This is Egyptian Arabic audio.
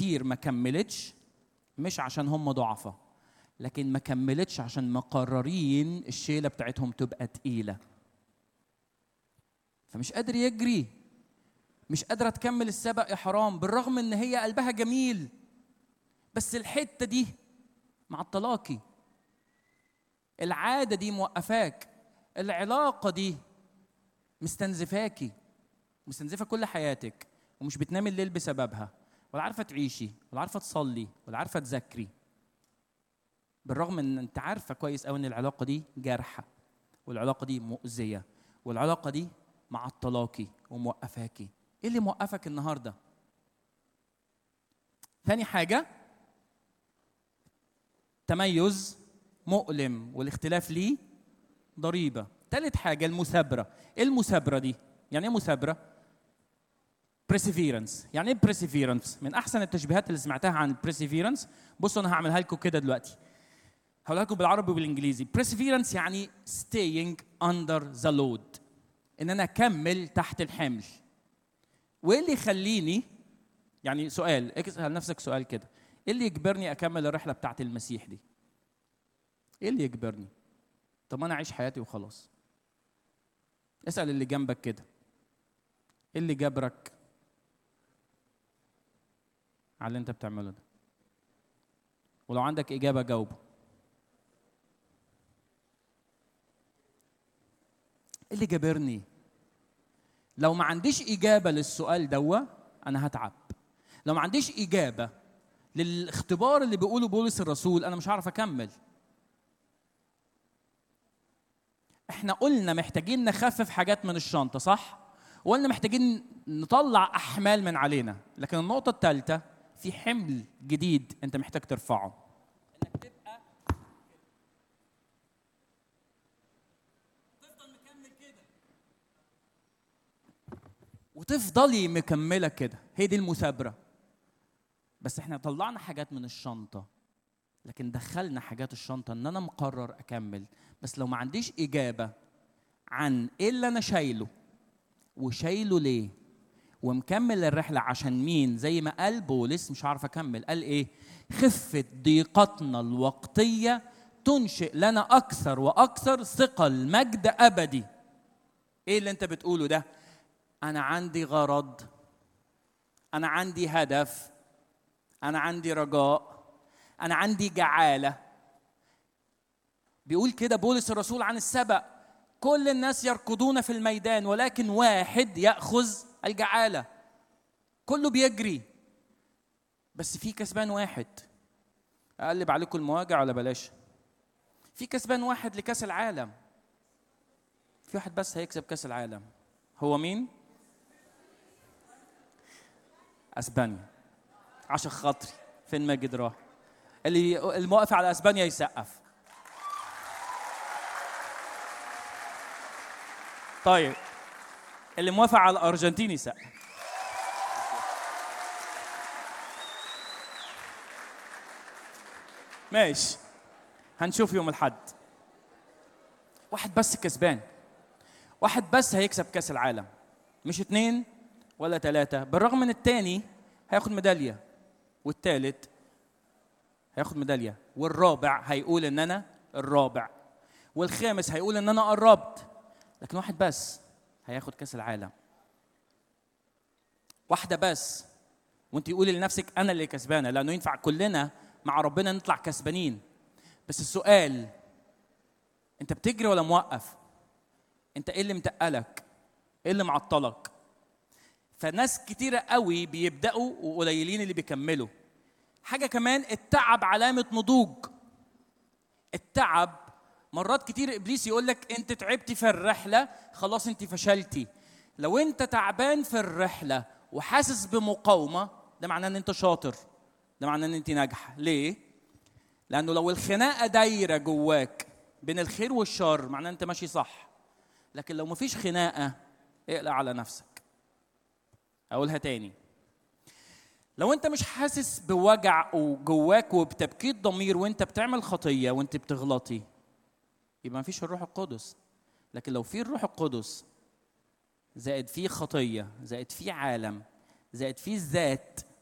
كتير ما كملتش مش عشان هم ضعفة لكن ما كملتش عشان مقررين الشيلة بتاعتهم تبقى تقيلة فمش قادر يجري مش قادرة تكمل السبق يا حرام بالرغم ان هي قلبها جميل بس الحتة دي معطلاكي العادة دي موقفاك العلاقة دي مستنزفاكي مستنزفة كل حياتك ومش بتنامي الليل بسببها ولا عارفة تعيشي ولا عارفة تصلي ولا عارفة تذاكري بالرغم ان انت عارفة كويس قوي ان العلاقة دي جارحة والعلاقة دي مؤذية والعلاقة دي معطلاكي وموقفاكي ايه اللي موقفك النهارده ثاني حاجة تميز مؤلم والاختلاف ليه ضريبة ثالث حاجة المثابرة ايه المثابرة دي يعني ايه مثابرة perseverance يعني ايه perseverance من احسن التشبيهات اللي سمعتها عن perseverance بصوا انا هعملها لكم كده دلوقتي هقولها لكم بالعربي وبالانجليزي perseverance يعني staying under the load ان انا اكمل تحت الحمل وايه اللي يخليني يعني سؤال اسال نفسك سؤال كده ايه اللي يجبرني اكمل الرحله بتاعت المسيح دي ايه اللي يجبرني طب ما انا اعيش حياتي وخلاص اسال اللي جنبك كده ايه اللي جبرك على اللي انت بتعمله ده ولو عندك اجابه جاوبه ايه اللي جابرني لو ما عنديش اجابه للسؤال دوا انا هتعب لو ما عنديش اجابه للاختبار اللي بيقوله بولس الرسول انا مش هعرف اكمل احنا قلنا محتاجين نخفف حاجات من الشنطه صح وقلنا محتاجين نطلع احمال من علينا لكن النقطه الثالثه في حمل جديد انت محتاج ترفعه انك تبقى تفضل مكمل كده وتفضلي مكمله كده هي دي المثابره بس احنا طلعنا حاجات من الشنطه لكن دخلنا حاجات الشنطه ان انا مقرر اكمل بس لو ما عنديش اجابه عن ايه اللي انا شايله وشايله ليه ومكمل الرحله عشان مين زي ما قال بولس مش عارف اكمل قال ايه خفه ضيقتنا الوقتيه تنشئ لنا اكثر واكثر ثقل مجد ابدي ايه اللي انت بتقوله ده انا عندي غرض انا عندي هدف انا عندي رجاء انا عندي جعاله بيقول كده بولس الرسول عن السبق كل الناس يركضون في الميدان ولكن واحد ياخذ الجعاله كله بيجري بس في كسبان واحد اقلب عليكم المواجع ولا بلاش في كسبان واحد لكاس العالم في واحد بس هيكسب كاس العالم هو مين اسبانيا عشان خاطري فين ماجد راح اللي الموقف على اسبانيا يسقف طيب اللي موافق على الارجنتين يسقف ماشي هنشوف يوم الحد واحد بس كسبان واحد بس هيكسب كاس العالم مش اتنين ولا تلاتة بالرغم ان التاني هياخد ميدالية والتالت هياخد ميدالية والرابع هيقول ان انا الرابع والخامس هيقول ان انا قربت لكن واحد بس هياخد كاس العالم واحدة بس وانت قولي لنفسك انا اللي كسبانة لانه ينفع كلنا مع ربنا نطلع كسبانين بس السؤال انت بتجري ولا موقف انت ايه اللي متقلك ايه اللي معطلك فناس كتيرة قوي بيبدأوا وقليلين اللي بيكملوا حاجة كمان التعب علامة نضوج التعب مرات كتير ابليس يقول لك انت تعبتي في الرحله خلاص انت فشلتي لو انت تعبان في الرحله وحاسس بمقاومه ده معناه ان انت شاطر ده معناه ان انت ناجحه ليه لانه لو الخناقه دايره جواك بين الخير والشر معناه انت ماشي صح لكن لو مفيش خناقه اقلق على نفسك اقولها تاني لو انت مش حاسس بوجع وجواك وبتبكيت ضمير وانت بتعمل خطيه وانت بتغلطي يبقى مفيش الروح القدس لكن لو في الروح القدس زائد فيه خطيه زائد فيه عالم زائد فيه الذات